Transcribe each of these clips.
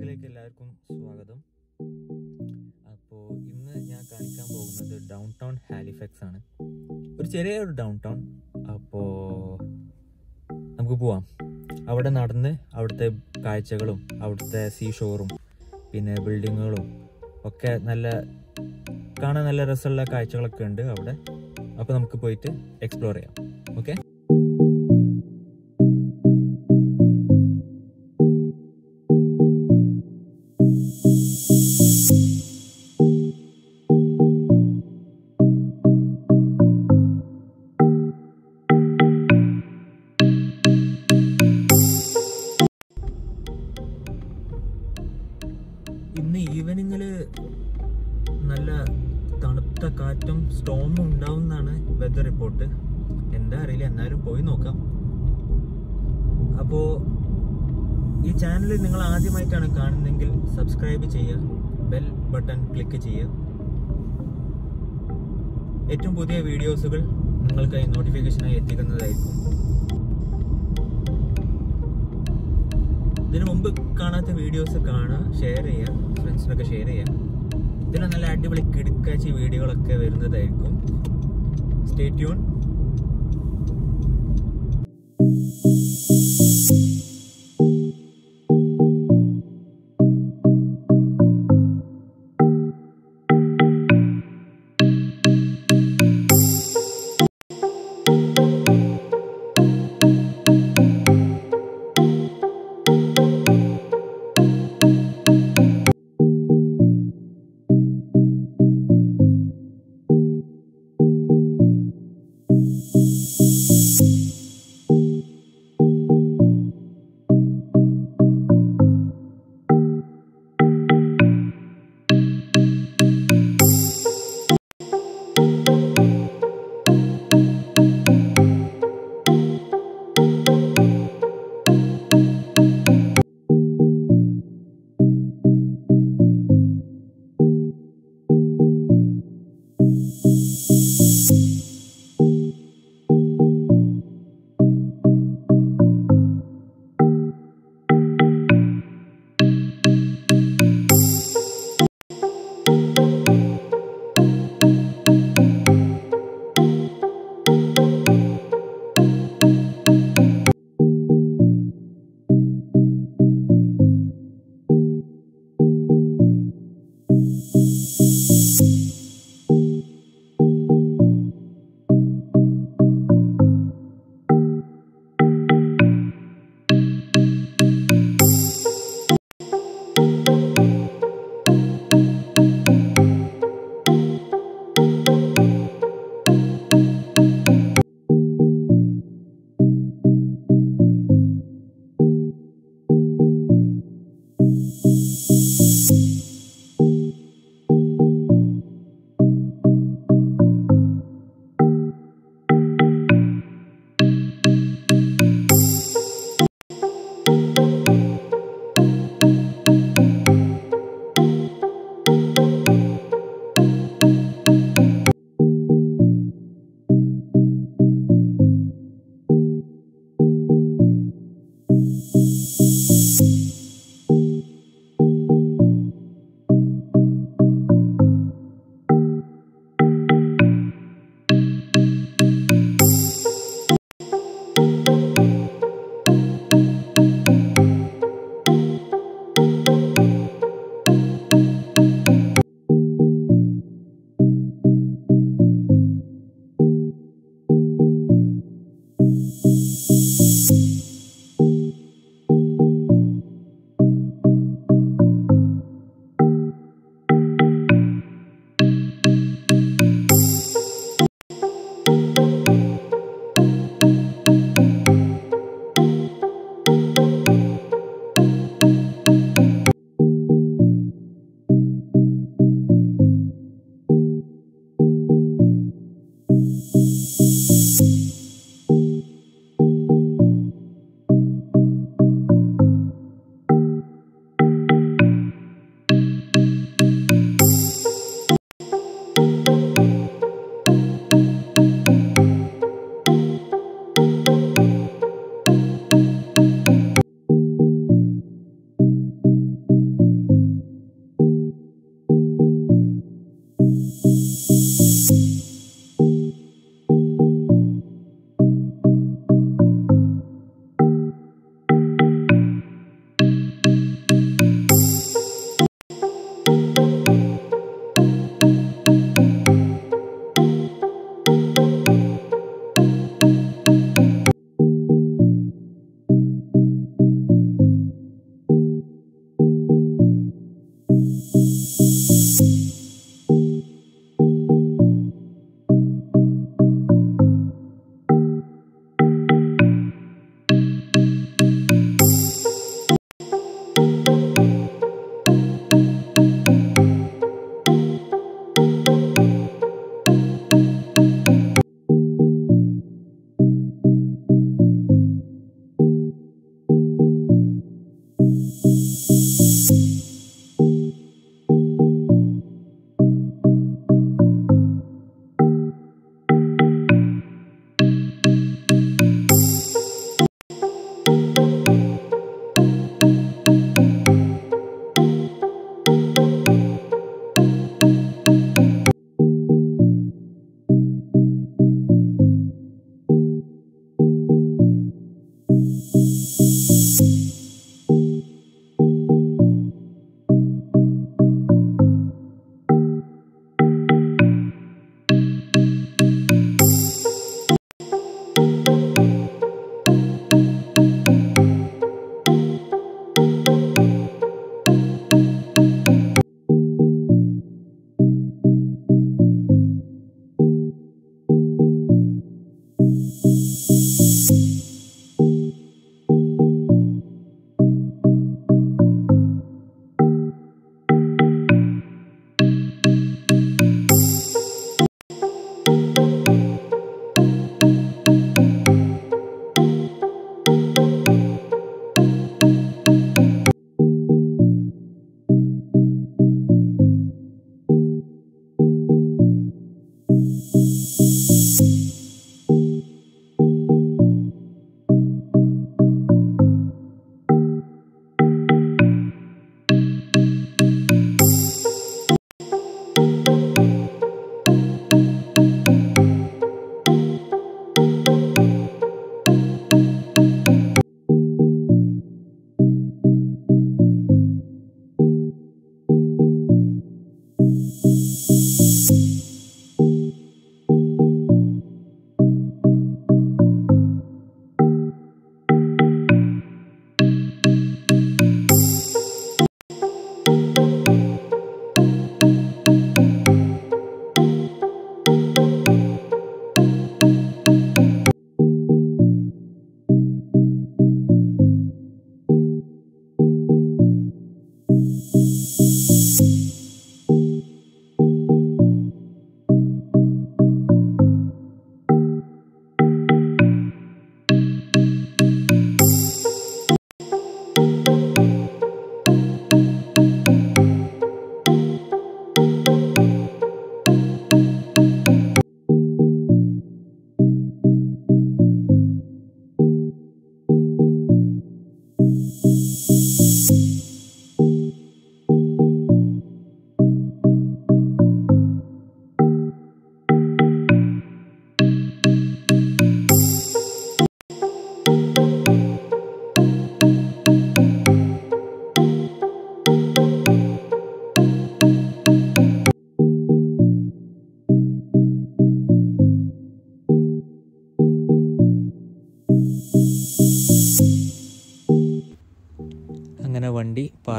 വ്ളോഗിലേക്ക് എല്ലാവർക്കും സ്വാഗതം അപ്പോൾ ഇന്ന് ഞാൻ കാണിക്കാൻ പോകുന്നത് ഡൗൺ ടൗൺ ഹാലിഫാക്സ് ആണ് ഒരു ചെറിയൊരു ഡൗൺ ടൗൺ അപ്പോൾ നമുക്ക് പോവാം അവിടെ നടന്ന് അവിടുത്തെ കാഴ്ചകളും അവിടുത്തെ സീ ഷോറും പിന്നെ ബിൽഡിങ്ങുകളും ഒക്കെ നല്ല കാണാൻ നല്ല രസമുള്ള കാഴ്ചകളൊക്കെ ഉണ്ട് അവിടെ അപ്പോൾ നമുക്ക് പോയിട്ട് എക്സ്പ്ലോർ ചെയ്യാം ഓക്കെ ഇന്ന് ഈവനിങ്ങിൽ നല്ല തണുത്ത കാറ്റും സ്റ്റോമും ഉണ്ടാവും എന്നാണ് വെതർ റിപ്പോർട്ട് എന്താ അറിയില്ല എന്നാലും പോയി നോക്കാം അപ്പോൾ ഈ ചാനൽ നിങ്ങൾ ആദ്യമായിട്ടാണ് കാണുന്നതെങ്കിൽ സബ്സ്ക്രൈബ് ചെയ്യുക ബെൽ ബട്ടൺ ക്ലിക്ക് ചെയ്യുക ഏറ്റവും പുതിയ വീഡിയോസുകൾ നിങ്ങൾക്കായി നോട്ടിഫിക്കേഷനായി എത്തിക്കുന്നതായിരിക്കും ഇതിനു മുമ്പ് കാണാത്ത വീഡിയോസ് കാണുക ഷെയർ ചെയ്യുക ഫ്രണ്ട്സിനൊക്കെ ഷെയർ ചെയ്യുക ഇതിൽ നല്ല അടിപൊളി കിടുക്കാച്ചി വീഡിയോകളൊക്കെ വരുന്നതായിരിക്കും സ്റ്റേ ട്യൂൺ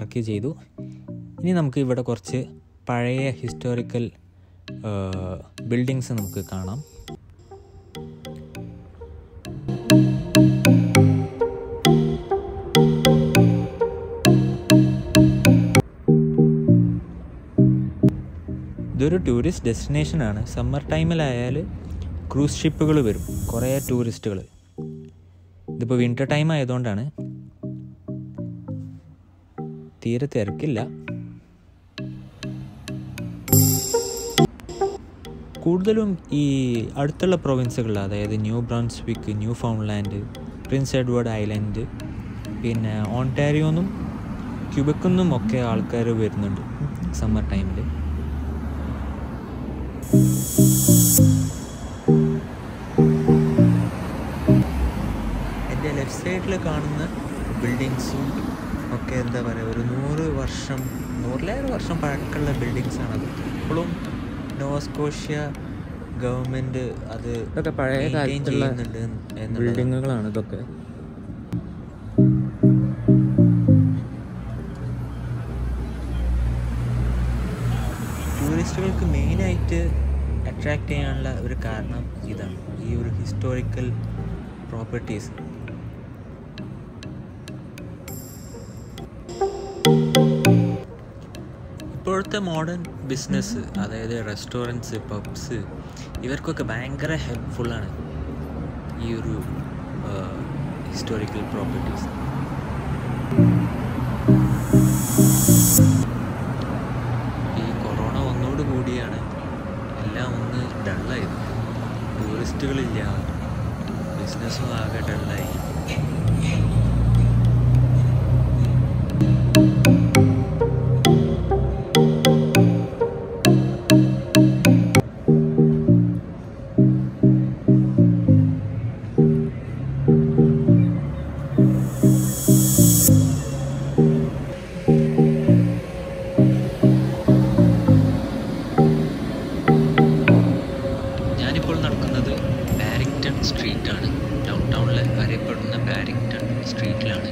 മാർക്ക് ചെയ്തു ഇനി നമുക്ക് ഇവിടെ കുറച്ച് പഴയ ഹിസ്റ്റോറിക്കൽ ബിൽഡിങ്സ് നമുക്ക് കാണാം ഇതൊരു ടൂറിസ്റ്റ് ഡെസ്റ്റിനേഷനാണ് സമ്മർ ടൈമിലായാൽ ക്രൂസ് ഷിപ്പുകൾ വരും കുറേ ടൂറിസ്റ്റുകൾ ഇതിപ്പോൾ വിൻ്റർ ടൈം ആയതുകൊണ്ടാണ് തീരെ തിരക്കില്ല കൂടുതലും ഈ അടുത്തുള്ള പ്രൊവിൻസുകൾ അതായത് New Brunswick Newfoundland Prince Edward Island പിന്നെ ഓൺടാരിയോന്നും ക്യൂബക്കിന്നും ഒക്കെ ആൾക്കാർ വരുന്നുണ്ട് സമ്മർ ടൈമിൽ എൻ്റെ ലെഫ്റ്റ് സൈഡിൽ കാണുന്ന ബിൽഡിങ്സും ഒക്കെ എന്താ പറയുക ഒരു നൂറ് വർഷം നൂറിലേറെ വർഷം പഴക്കമുള്ള ബിൽഡിങ്സ് ആണത് ഇപ്പോഴും നോസ്കോഷ്യ ഗവൺമെൻറ് അത് ഇതൊക്കെ പഴയ maintain കാലത്തുള്ള ചെയ്യുന്നുണ്ട് എന്നുള്ളതാണ് ബിൽഡിങ്ങുകളാണ് ഇതൊക്കെ ടൂറിസ്റ്റുകൾക്ക് മെയിനായിട്ട് അട്രാക്റ്റ് ചെയ്യാനുള്ള ഒരു കാരണം ഇതാണ് ഈ ഒരു ഹിസ്റ്റോറിക്കൽ പ്രോപ്പർട്ടീസ് ഇപ്പോഴത്തെ മോഡേൺ ബിസിനസ് അതായത് റെസ്റ്റോറൻറ്റ്സ് പബ്സ് ഇവർക്കൊക്കെ ഭയങ്കര ഹെൽപ്ഫുള്ളാണ് ഈ ഒരു ഹിസ്റ്റോറിക്കൽ പ്രോപ്പർട്ടീസ് ഈ കൊറോണ വന്നോട് കൂടിയാണ് എല്ലാം ഒന്ന് ഡള്ളായത് ടൂറിസ്റ്റുകളില്ല ബിസിനസ്സും ആകെ ഡള്ളായി ഞാനിപ്പോൾ നടക്കുന്നത് ബാരിങ്ടൺ സ്ട്രീറ്റാണ് ഡൗൺ ടൗണിൽ അറിയപ്പെടുന്ന ബാരിങ്ടൺ സ്ട്രീറ്റിലാണ്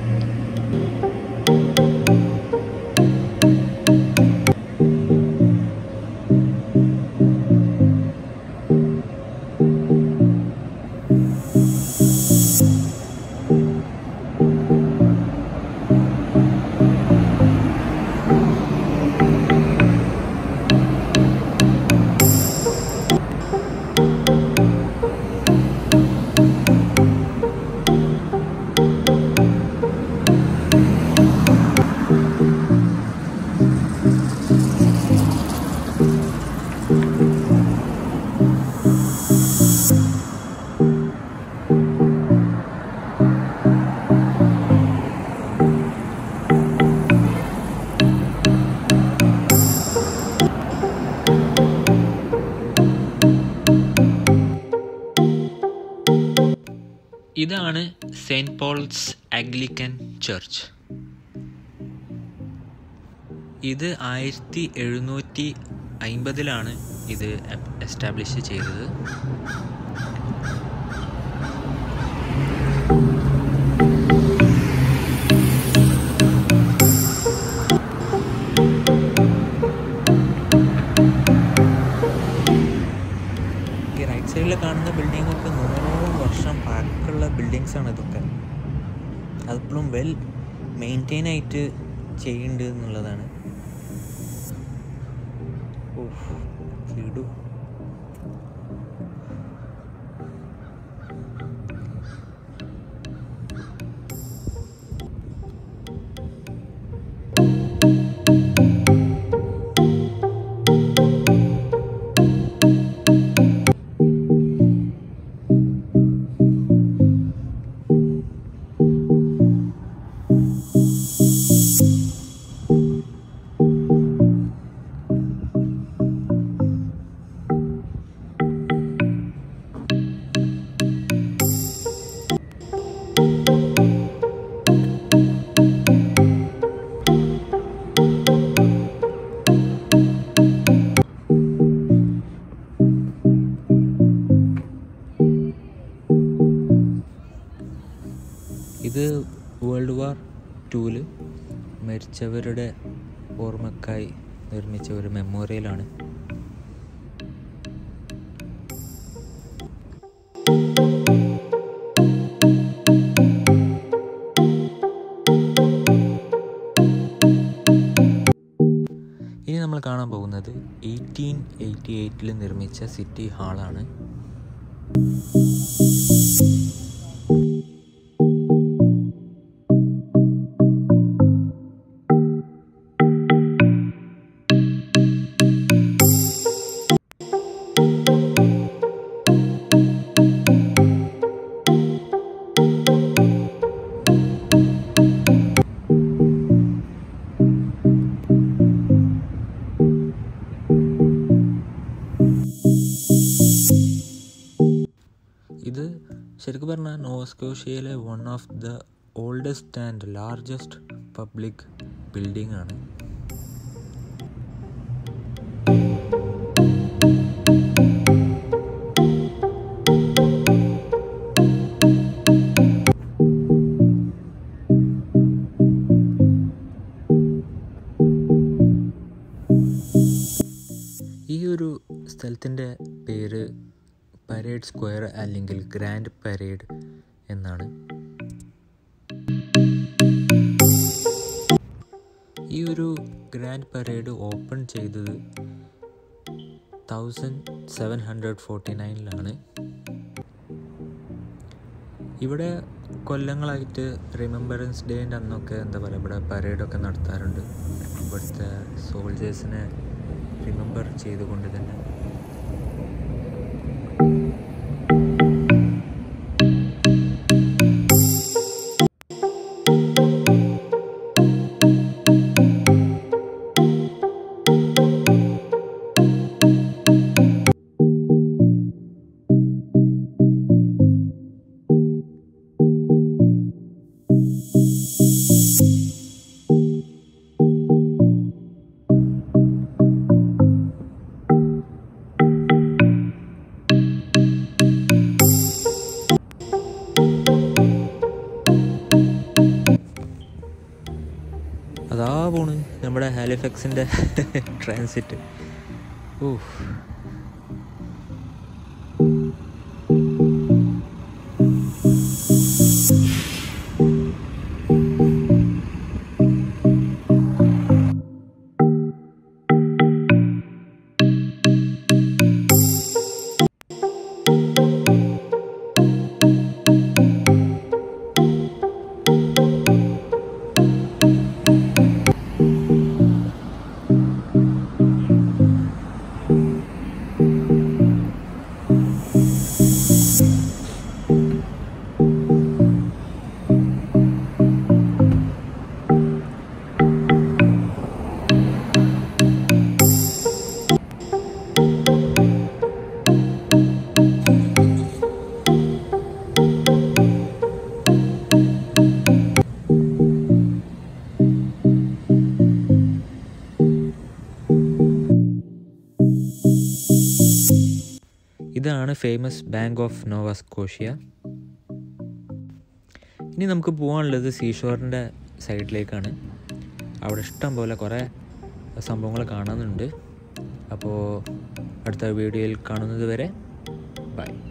ഇതാണ് സെയിൻറ്റ് പോൾസ് ആഗ്ലിക്കൻ ചർച്ച് ഇത് ആയിരത്തി എഴുന്നൂറ്റി അയിമ്പതിലാണ് ഇത് എസ്റ്റാബ്ലിഷ് ചെയ്തത് ഈ റൈറ്റ് സൈഡിൽ കാണുന്ന ബിൽഡിംഗ് ഒക്കെ നൂറോളം വർഷം പഴക്കമുള്ള ബിൽഡിങ്സ് ആണ് ഇതൊക്കെ അതിപ്പോഴും വെൽ മെയിൻറ്റെയിൻ ആയിട്ട് ചെയ്യുന്നുണ്ട് എന്നുള്ളതാണ് ഓഹ് കിടു മരിച്ചവരുടെ ഓർമ്മക്കായി നിർമ്മിച്ച ഒരു മെമ്മോറിയലാണ് ഇനി നമ്മൾ കാണാൻ പോകുന്നത് എയ്റ്റീൻ എയ്റ്റി എയ്റ്റിൽ നിർമ്മിച്ച സിറ്റി ഹാളാണ് ഇത് ശരിക്കും പറഞ്ഞാൽ നോസ്കോഷ്യയിലെ one of the oldest and largest public building ആണ് ഈ ഒരു സ്ഥലത്തിൻ്റെ പേര് പരേഡ് സ്ക്വയർ അല്ലെങ്കിൽ ഗ്രാൻഡ് പരേഡ് എന്നാണ് ഈ ഒരു ഗ്രാൻഡ് പരേഡ് ഓപ്പൺ ചെയ്തത് തൗസൻഡ് സെവൻ ഹൺഡ്രഡ് ഫോർട്ടി നയനിലാണ് ഇവിടെ കൊല്ലങ്ങളായിട്ട് റിമെമ്പറൻസ് ഡേൻ്റെ അന്നൊക്കെ എന്താ പറയുക ഇവിടെ പരേഡൊക്കെ നടത്താറുണ്ട് ഇവിടുത്തെ സോൾജേഴ്സിനെ റിമെമ്പർ ചെയ്തുകൊണ്ട് തന്നെ അതാ പോണ് നമ്മുടെ ഹാലിഫാക്സിൻ്റെ ട്രാൻസിറ്റ് ഓ ഇതാണ് famous bank of Nova Scotia ഇനി നമുക്ക് പോകാനുള്ളത് സീഷോറിൻ്റെ സൈഡിലേക്കാണ് അവിടെ ഇഷ്ടം പോലെ കുറേ സംഭവങ്ങൾ കാണാനുണ്ട് അപ്പോൾ അടുത്ത വീഡിയോയിൽ കാണുന്നത് വരെ ബൈ